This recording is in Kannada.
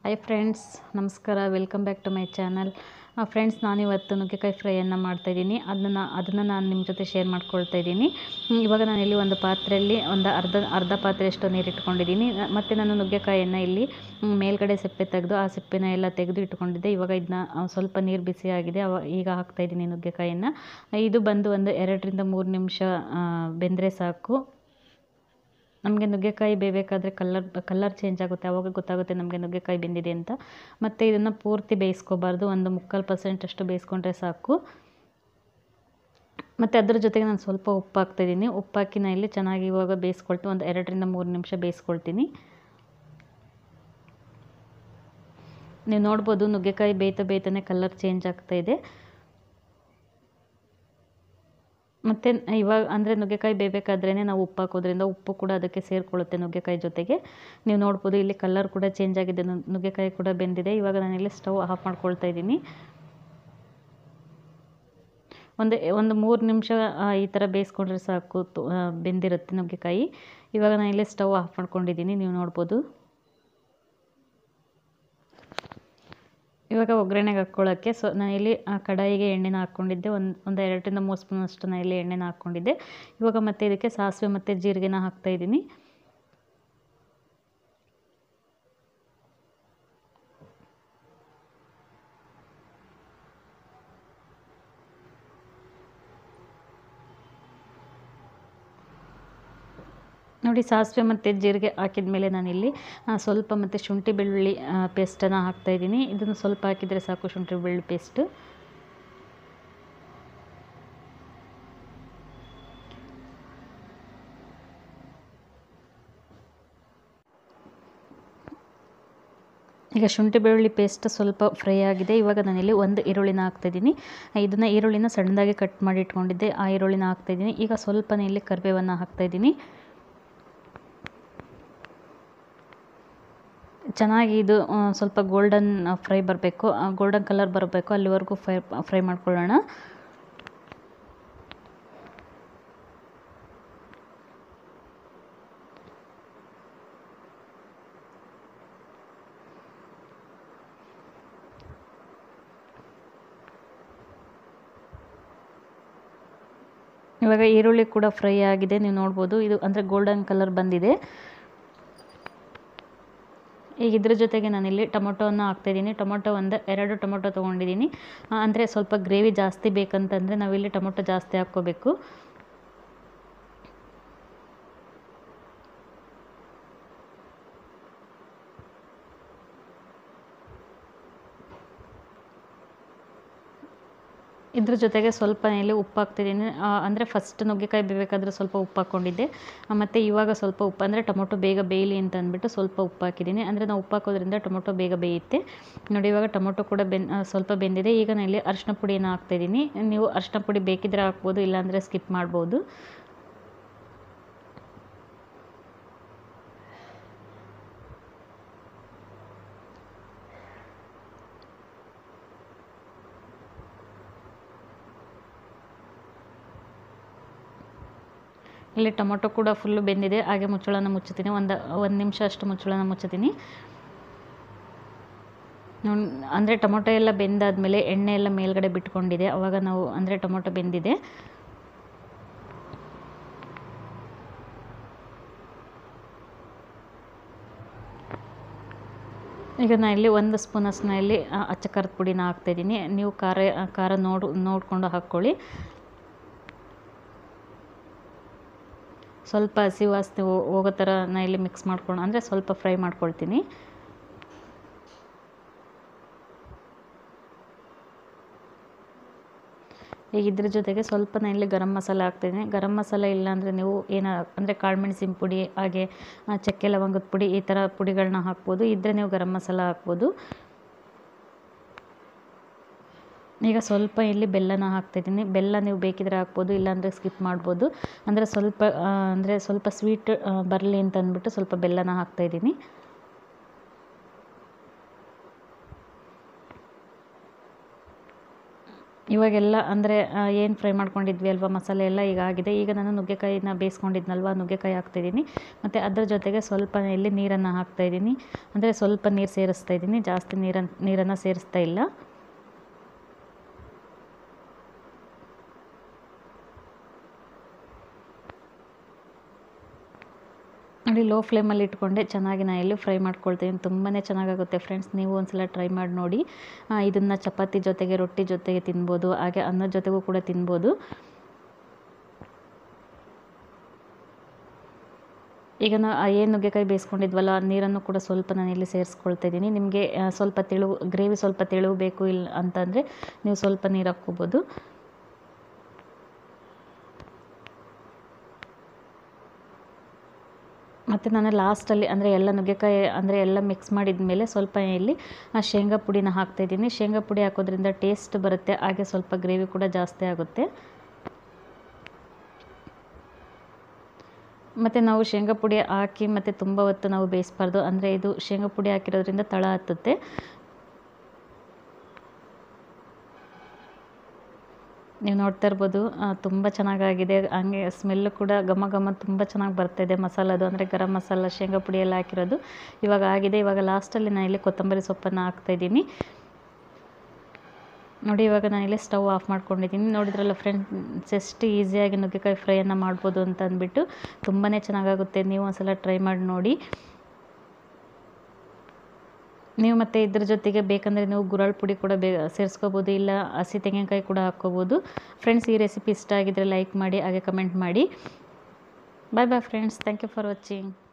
ಹಾಯ್ ಫ್ರೆಂಡ್ಸ್ ನಮಸ್ಕಾರ welcome back to my channel friends ನಾನಿವತ್ತು ನುಗ್ಗೆಕಾಯಿ ಫ್ರೈಯನ್ನು ಮಾಡ್ತಾಯಿದ್ದೀನಿ ಅದನ್ನು ಅದನ್ನು ನಾನು ನಿಮ್ಮ ಜೊತೆ ಶೇರ್ ಮಾಡ್ಕೊಳ್ತಾ ಇದ್ದೀನಿ ಹ್ಮ್, ಇವಾಗ ನಾನು ಇಲ್ಲಿ ಒಂದು ಪಾತ್ರೆಯಲ್ಲಿ ಒಂದು ಅರ್ಧ ಅರ್ಧ ಪಾತ್ರೆಯಷ್ಟು ನೀರು ಇಟ್ಕೊಂಡಿದ್ದೀನಿ ನ- ಮತ್ತು ನಾನು ನುಗ್ಗೆಕಾಯಿಯನ್ನು ಇಲ್ಲಿ ಹ್ಮ್, ಮೇಲ್ಗಡೆ ಸಿಪ್ಪೆ ತೆಗೆದು ಆ ಸಿಪ್ಪೆನ ಎಲ್ಲ ತೆಗೆದು ಇಟ್ಕೊಂಡಿದ್ದೆ ಇವಾಗ ಇದನ್ನ ಸ್ವಲ್ಪ ನೀರು ಬಿಸಿ ಆಗಿದೆ ಅವ ಈಗ ಹಾಕ್ತಾಯಿದ್ದೀನಿ ನುಗ್ಗೆಕಾಯಿಯನ್ನು ಇದು ಬಂದು ಒಂದು ಎರಡರಿಂದ ಮೂರು ನಿಮಿಷ ಬೆಂದರೆ ಸಾಕು ನಮಗೆ ನುಗ್ಗೆಕಾಯಿ ಬೇಯಬೇಕಾದ್ರೆ ಕಲ್ಲರ್ ಕಲ್ಲರ್ ಚೇಂಜ್ ಆಗುತ್ತೆ ಆವಾಗ ಗೊತ್ತಾಗುತ್ತೆ ನಮಗೆ ನುಗ್ಗೆಕಾಯಿ ಬೆಂದಿದೆ ಅಂತ ಮತ್ತು ಇದನ್ನು ಪೂರ್ತಿ ಬೇಯಿಸ್ಕೋಬಾರ್ದು ಒಂದು ಮುಕ್ಕಾಲು ಪರ್ಸೆಂಟ್ ಅಷ್ಟು ಬೇಯಿಸ್ಕೊಂಡ್ರೆ ಸಾಕು ಮತ್ತು ಅದ್ರ ಜೊತೆಗೆ ನಾನು ಸ್ವಲ್ಪ ಉಪ್ಪು ಹಾಕ್ತಾಯಿದ್ದೀನಿ ಉಪ್ಪು ಹಾಕಿ ನಾನು ಇಲ್ಲಿ ಚೆನ್ನಾಗಿ ಇವಾಗ ಬೇಯಿಸ್ಕೊಳ್ತೀನಿ ಒಂದು ಎರಡರಿಂದ ಮೂರು ನಿಮಿಷ ಬೇಯಿಸ್ಕೊಳ್ತೀನಿ ನೀವು ನೋಡ್ಬೋದು ನುಗ್ಗೆಕಾಯಿ ಬೇಯ್ತಾ ಬೇಯ್ತಾನೆ ಕಲರ್ ಚೇಂಜ್ ಆಗ್ತಾ ಇದೆ ಮತ್ತು ಇವಾಗ ಅಂದರೆ ನುಗ್ಗೆಕಾಯಿ ಬೇಯಬೇಕಾದ್ರೇ ನಾವು ಉಪ್ಪು ಹಾಕೋದ್ರಿಂದ ಉಪ್ಪು ಕೂಡ ಅದಕ್ಕೆ ಸೇರಿಕೊಳ್ಳುತ್ತೆ ನುಗ್ಗೆಕಾಯಿ ಜೊತೆಗೆ ನೀವು ನೋಡ್ಬೋದು ಇಲ್ಲಿ ಕಲರ್ ಕೂಡ ಚೇಂಜ್ ಆಗಿದೆ ನು- ನುಗ್ಗೆಕಾಯಿ ಕೂಡ ಬೆಂದಿದೆ ಇವಾಗ ನಾನಿಲ್ಲಿ ಸ್ಟವ್ ಆಫ್ ಮಾಡ್ಕೊಳ್ತಾ ಇದ್ದೀನಿ ಒಂದು ಒಂದು ಮೂರು ನಿಮಿಷ ಆ, ಈ ಥರ ಬೇಯಿಸ್ಕೊಂಡ್ರೆ ಸಾಕು ತು- ಆ, ಬೆಂದಿರುತ್ತೆ ನುಗ್ಗೆಕಾಯಿ ಇವಾಗ ನಾನು ಇಲ್ಲಿ ಸ್ಟವ್ ಆಫ್ ಮಾಡ್ಕೊಂಡಿದ್ದೀನಿ ನೀವು ನೋಡ್ಬೋದು ಇವಾಗ ಒಗ್ಗರಣೆಗೆ ಹಾಕ್ಕೊಳ್ಳೋಕ್ಕೆ ಸೊ ನಾನಿಲ್ಲಿ ಆ ಕಡಾಯಿಗೆ ಎಣ್ಣೆನ ಹಾಕ್ಕೊಂಡಿದ್ದೆ ಒಂದು ಒಂದು ಎರಡರಿಂದ ಮೂರು ಸ್ಪೂನ್ ಅಷ್ಟು ನಾನು ಇಲ್ಲಿ ಎಣ್ಣೆನ ಹಾಕ್ಕೊಂಡಿದ್ದೆ ಇವಾಗ ಮತ್ತೆ ಇದಕ್ಕೆ ಸಾಸಿವೆ ಮತ್ತು ಜೀರಿಗೆನ ಹಾಕ್ತಾ ಇದ್ದೀನಿ ನೋಡಿ ಸಾಸಿವೆ ಮತ್ತು ಜೀರಿಗೆ ಹಾಕಿದ ಮೇಲೆ ನಾನಿಲ್ಲಿ ಆ, ಸ್ವಲ್ಪ ಮತ್ತು ಶುಂಠಿ ಬೆಳ್ಳುಳ್ಳಿ ಪೇಸ್ಟನ್ನು ಹಾಕ್ತಾಯಿದ್ದೀನಿ ಇದನ್ನು ಸ್ವಲ್ಪ ಹಾಕಿದರೆ ಸಾಕು ಶುಂಠಿ ಬೆಳ್ಳುಳ್ಳಿ ಪೇಸ್ಟು ಈಗ ಶುಂಠಿ ಬೆಳ್ಳುಳ್ಳಿ ಪೇಸ್ಟ್ ಸ್ವಲ್ಪ ಫ್ರೈ ಆಗಿದೆ ಇವಾಗ ನಾನಿಲ್ಲಿ ಒಂದು ಈರುಳ್ಳಿನ ಹಾಕ್ತಾಯಿದ್ದೀನಿ ಇದನ್ನು ಈರುಳ್ಳಿನ ಸಣ್ಣದಾಗಿ ಕಟ್ ಮಾಡಿ ಇಟ್ಕೊಂಡಿದ್ದೆ ಆ ಈರುಳ್ಳಿನ ಹಾಕ್ತಾಯಿದ್ದೀನಿ ಈಗ ಸ್ವಲ್ಪ ಇಲ್ಲಿ ಕರಿಬೇವನ್ನು ಹಾಕ್ತಾಯಿದ್ದೀನಿ ಚೆನ್ನಾಗಿ ಇದು ಆ, ಸ್ವಲ್ಪ ಗೋಲ್ಡನ್ ಫ್ರೈ ಬರಬೇಕು ಗೋಲ್ಡನ್ ಕಲರ್ ಬರಬೇಕು ಅಲ್ಲಿವರೆಗೂ ಫ್ರೈ ಫ್ರೈ ಮಾಡ್ಕೊಳ್ಳೋಣ ಇವಾಗ ಈರುಳ್ಳಿ ಕೂಡ ಫ್ರೈ ಆಗಿದೆ ನೀವು ನೋಡ್ಬೋದು ಇದು ಅಂದರೆ ಗೋಲ್ಡನ್ ಕಲರ್ ಬಂದಿದೆ ಈಗ ಇದ್ರ ಜೊತೆಗೆ ನಾನಿಲ್ಲಿ ಟೊಮೊಟೊವನ್ನು ಹಾಕ್ತಾಯಿದ್ದೀನಿ ಟೊಮೊಟೊ ಒಂದು ಎರಡು ಟೊಮೊಟೊ ತೊಗೊಂಡಿದ್ದೀನಿ ಅಂದರೆ ಸ್ವಲ್ಪ ಗ್ರೇವಿ ಜಾಸ್ತಿ ಬೇಕಂತಂದರೆ ನಾವಿಲ್ಲಿ ಟೊಮೊಟೊ ಜಾಸ್ತಿ ಹಾಕ್ಕೋಬೇಕು ಇದ್ರ ಜೊತೆಗೆ ಸ್ವಲ್ಪ ಇಲ್ಲಿ ಉಪ್ಪು ಹಾಕ್ತಿದ್ದೀನಿ ಅಂದರೆ ಫಸ್ಟ್ ನುಗ್ಗೆಕಾಯಿ ಬೇಯಬೇಕಾದ್ರೆ ಸ್ವಲ್ಪ ಉಪ್ಪು ಹಾಕ್ಕೊಂಡಿದ್ದೆ ಮತ್ತು ಇವಾಗ ಸ್ವಲ್ಪ ಉಪ್ಪು ಅಂದರೆ ಟೊಮೊಟೊ ಬೇಗ ಬೇಯಲಿ ಅಂತ ಅಂದ್ಬಿಟ್ಟು ಸ್ವಲ್ಪ ಉಪ್ಪು ಹಾಕಿದ್ದೀನಿ ಅಂದರೆ ನಾವು ಉಪ್ಪು ಹಾಕೋದ್ರಿಂದ ಟೊಮೊಟೊ ಬೇಗ ಬೇಯುತ್ತೆ ನೋಡಿ ಇವಾಗ ಟೊಮೊಟೊ ಕೂಡ ಬೆನ್ ಆ, ಸ್ವಲ್ಪ ಬೆಂದಿದೆ ಈಗ ನಾನು ಇಲ್ಲಿ ಅರಿಶಿನ ಪುಡಿಯನ್ನು ಹಾಕ್ತಾಯಿದ್ದೀನಿ ನೀವು ಅರಿಶಿನ ಪುಡಿ ಬೇಕಿದ್ರೆ ಹಾಕ್ಬೋದು ಇಲ್ಲಾಂದರೆ ಸ್ಕಿಪ್ ಮಾಡ್ಬೋದು ಇಲ್ಲಿ ಟೊಮೊಟೊ ಕೂಡ ಫುಲ್ಲು ಬೆಂದಿದೆ ಹಾಗೆ ಮುಚ್ಚಳನ ಮುಚ್ಚುತ್ತೀನಿ ಒಂದು ಒಂದು ನಿಮಿಷ ಅಷ್ಟು ಮುಚ್ಚಳನ ಮುಚ್ಚುತ್ತೀನಿ ಅಂದರೆ ಟೊಮೊಟೊ ಎಲ್ಲ ಬೆಂದಾದಮೇಲೆ ಎಣ್ಣೆ ಎಲ್ಲ ಮೇಲ್ಗಡೆ ಬಿಟ್ಕೊಂಡಿದೆ ಅವಾಗ ನಾವು ಅಂದರೆ ಟೊಮೊಟೊ ಬೆಂದಿದೆ ಈಗ ನಾನು ಇಲ್ಲಿ ಒಂದು ಸ್ಪೂನ್ ಅಷ್ಟು ನಾನು ಇಲ್ಲಿ ಆ, ಅಚ್ಚ ಖಾರದ ಪುಡಿನ ಹಾಕ್ತಾಯಿದ್ದೀನಿ ನೀವು ಖಾರ ಖಾರ ನೋಡು ನೋಡಿಕೊಂಡು ಹಾಕ್ಕೊಳ್ಳಿ ಸ್ವಲ್ಪ ಹಸಿ ವಾಸನೆ ಹೋ- ಹೋಗೋ ಥರ ನಾನು ಇಲ್ಲಿ ಮಿಕ್ಸ್ ಮಾಡ್ಕೊಂಡು ಅಂದರೆ ಸ್ವಲ್ಪ ಫ್ರೈ ಮಾಡ್ಕೊಳ್ತೀನಿ ಈಗ ಇದ್ರ ಜೊತೆಗೆ ಸ್ವಲ್ಪ ನಾನು ಇಲ್ಲಿ ಗರಂ ಮಸಾಲೆ ಹಾಕ್ತಿದ್ದೀನಿ ಗರಂ ಮಸಾಲೆ ಇಲ್ಲ ಅಂದರೆ ನೀವು ಏನ ಅಂದರೆ ಕಾಳುಮೆಣಸಿನ ಪುಡಿ ಹಾಗೆ ಆ, ಚಕ್ಕೆ ಲವಂಗದ ಪುಡಿ ಈ ಥರ ಪುಡಿಗಳನ್ನ ಹಾಕ್ಬೋದು ಇದ್ದರೆ ನೀವು ಗರಂ ಮಸಾಲ ಹಾಕ್ಬೋದು ಈಗ ಸ್ವಲ್ಪ ಇಲ್ಲಿ ಬೆಲ್ಲನ ಹಾಕ್ತಿದ್ದೀನಿ ಬೆಲ್ಲ ನೀವು ಬೇಕಿದ್ರೆ ಹಾಕ್ಬೋದು ಇಲ್ಲಾಂದರೆ ಸ್ಕಿಪ್ ಮಾಡ್ಬೋದು ಅಂದರೆ ಸ್ವಲ್ಪ ಆ, ಅಂದರೆ ಸ್ವಲ್ಪ ಸ್ವೀಟ್ ಬರಲಿ ಅಂತ ಅಂದ್ಬಿಟ್ಟು ಸ್ವಲ್ಪ ಬೆಲ್ಲನ ಹಾಕ್ತಾಯಿದ್ದೀನಿ ಇವಾಗೆಲ್ಲ ಅಂದರೆ ಏನು ಫ್ರೈ ಮಾಡ್ಕೊಂಡಿದ್ವಿ ಅಲ್ವಾ ಮಸಾಲೆ ಎಲ್ಲ ಈಗ ಆಗಿದೆ ಈಗ ನಾನು ನುಗ್ಗೆಕಾಯಿನ ಬೇಯಿಸ್ಕೊಂಡಿದ್ನಲ್ವ ನುಗ್ಗೆಕಾಯಿ ಹಾಕ್ತಾಯಿದ್ದೀನಿ ಮತ್ತು ಅದ್ರ ಜೊತೆಗೆ ಸ್ವಲ್ಪ ಇಲ್ಲಿ ನೀರನ್ನು ಹಾಕ್ತಾಯಿದ್ದೀನಿ ಅಂದರೆ ಸ್ವಲ್ಪ ನೀರು ಸೇರಿಸ್ತಾ ಇದ್ದೀನಿ ಜಾಸ್ತಿ ನೀರನ್ನು ನೀರನ್ನು ಸೇರಿಸ್ತಾ ಇಲ್ಲ ನೋಡಿ ಲೋ ಫ್ಲೇಮಲ್ಲಿ ಇಟ್ಕೊಂಡೆ ಚೆನ್ನಾಗಿ ನಾನು ಎಲ್ಲಿ ಫ್ರೈ ಮಾಡ್ಕೊಳ್ತೀನಿ ತುಂಬಾ ಚೆನ್ನಾಗಾಗುತ್ತೆ ಫ್ರೆಂಡ್ಸ್ ನೀವು ಒಂದ್ಸಲ ಟ್ರೈ ಮಾಡಿ ನೋಡಿ ಇದನ್ನು ಚಪಾತಿ ಜೊತೆಗೆ ರೊಟ್ಟಿ ಜೊತೆಗೆ ತಿನ್ಬೋದು ಹಾಗೆ ಅನ್ನದ ಜೊತೆಗೂ ಕೂಡ ತಿನ್ಬೋದು ಈಗ ನಾ ಏನು ನುಗ್ಗೆಕಾಯಿ ಬೇಯಿಸ್ಕೊಂಡಿದ್ವಲ್ಲ ಆ ನೀರನ್ನು ಕೂಡ ಸ್ವಲ್ಪ ನಾನು ಇಲ್ಲಿ ಸೇರಿಸ್ಕೊಳ್ತಾ ಇದ್ದೀನಿ ನಿಮಗೆ ಸ್ವಲ್ಪ ತೆಳು ಗ್ರೇವಿ ಸ್ವಲ್ಪ ತೆಳು ಬೇಕು ಇಲ್ಲ ಅಂತಂದರೆ ನೀವು ಸ್ವಲ್ಪ ನೀರು ಹಾಕ್ಕೋಬೋದು ಮತ್ತು ನಾನು ಲಾಸ್ಟಲ್ಲಿ ಅಂದರೆ ಎಲ್ಲ ನುಗ್ಗೆಕಾಯಿ ಅಂದರೆ ಎಲ್ಲ ಮಿಕ್ಸ್ ಮಾಡಿದ ಮೇಲೆ ಸ್ವಲ್ಪ ಇಲ್ಲಿ ಶೇಂಗಾ ಪುಡಿನ ಹಾಕ್ತಾಯಿದ್ದೀನಿ ಶೇಂಗಾ ಪುಡಿ ಹಾಕೋದ್ರಿಂದ ಟೇಸ್ಟ್ ಬರುತ್ತೆ ಹಾಗೆ ಸ್ವಲ್ಪ ಗ್ರೇವಿ ಕೂಡ ಜಾಸ್ತಿ ಆಗುತ್ತೆ ಮತ್ತು ನಾವು ಶೇಂಗಾ ಪುಡಿ ಹಾಕಿ ಮತ್ತು ತುಂಬ ಹೊತ್ತು ನಾವು ಬೇಯಿಸ್ಬಾರ್ದು ಅಂದರೆ ಇದು ಶೇಂಗಾ ಪುಡಿ ಹಾಕಿರೋದ್ರಿಂದ ತಳ ಹತ್ತುತ್ತೆ ನೀವು ನೋಡ್ತಾ ಇರ್ಬೋದು ತುಂಬ ಚೆನ್ನಾಗಾಗಿದೆ ಹಂಗೆ ಸ್ಮೆಲ್ಲು ಕೂಡ ಘಮ ಘಮ ತುಂಬ ಚೆನ್ನಾಗಿ ಬರ್ತಾಯಿದೆ ಮಸಾಲದು ಅಂದರೆ ಗರಂ ಮಸಾಲ ಶೇಂಗಾ ಪುಡಿ ಎಲ್ಲ ಹಾಕಿರೋದು ಇವಾಗ ಆಗಿದೆ ಇವಾಗ ಲಾಸ್ಟಲ್ಲಿ ನಾನು ಇಲ್ಲಿ ಕೊತ್ತಂಬರಿ ಸೊಪ್ಪನ್ನು ಹಾಕ್ತಾಯಿದ್ದೀನಿ ನೋಡಿ ಇವಾಗ ನಾನಿಲ್ಲಿ ಸ್ಟವ್ ಆಫ್ ಮಾಡ್ಕೊಂಡಿದ್ದೀನಿ ನೋಡಿದ್ರಲ್ಲ ಫ್ರೆಂಡ್ಸ್ ಎಷ್ಟು ಈಸಿಯಾಗಿ ನುಗ್ಗೆಕಾಯಿ ಫ್ರೈಯನ್ನು ಮಾಡ್ಬೋದು ಅಂತ ಅಂದ್ಬಿಟ್ಟು ತುಂಬಾ ಚೆನ್ನಾಗಾಗುತ್ತೆ ನೀವು ಒಂದ್ಸಲ ಟ್ರೈ ಮಾಡಿ ನೋಡಿ ನೀವು ಮತ್ತು ಇದ್ರ ಜೊತೆಗೆ ಬೇಕಂದರೆ ನೀವು ಗುರಾಳ್ ಪುಡಿ ಕೂಡ ಬೇ ಸೇರಿಸ್ಕೋಬೋದು ಇಲ್ಲ ಹಸಿ ತೆಂಗಿನಕಾಯಿ ಕೂಡ ಹಾಕ್ಕೋಬೋದು ಫ್ರೆಂಡ್ಸ್ ಈ ರೆಸಿಪಿ ಇಷ್ಟ ಆಗಿದ್ರೆ ಲೈಕ್ ಮಾಡಿ ಹಾಗೆ ಕಮೆಂಟ್ ಮಾಡಿ bye bye friends thank you for watching